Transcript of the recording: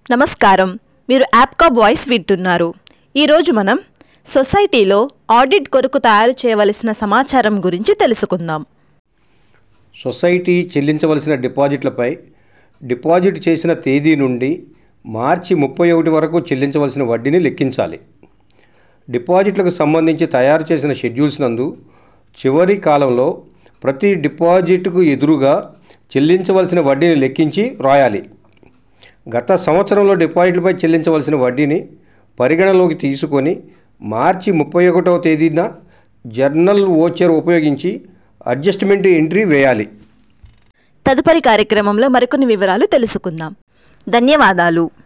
నమస్కారం మీరు యాప్కా వాయిస్ వింటున్నారు ఈరోజు మనం సొసైటీలో ఆడిట్ కొరకు తయారు చేయవలసిన సమాచారం గురించి తెలుసుకుందాం సొసైటీ చెల్లించవలసిన డిపాజిట్లపై డిపాజిట్ చేసిన తేదీ నుండి మార్చి ముప్పై ఒకటి వరకు చెల్లించవలసిన వడ్డీని లెక్కించాలి డిపాజిట్లకు సంబంధించి తయారు చేసిన షెడ్యూల్స్ నందు చివరి కాలంలో ప్రతి డిపాజిట్కు ఎదురుగా చెల్లించవలసిన వడ్డీని లెక్కించి రాయాలి గత సంవత్సరంలో డిపాజిట్లపై చెల్లించవలసిన వడ్డీని పరిగణలోకి తీసుకొని మార్చి ముప్పై ఒకటవ తేదీన జర్నల్ ఓచర్ ఉపయోగించి అడ్జస్ట్మెంట్ ఎంట్రీ వేయాలి తదుపరి కార్యక్రమంలో మరికొన్ని వివరాలు తెలుసుకుందాం ధన్యవాదాలు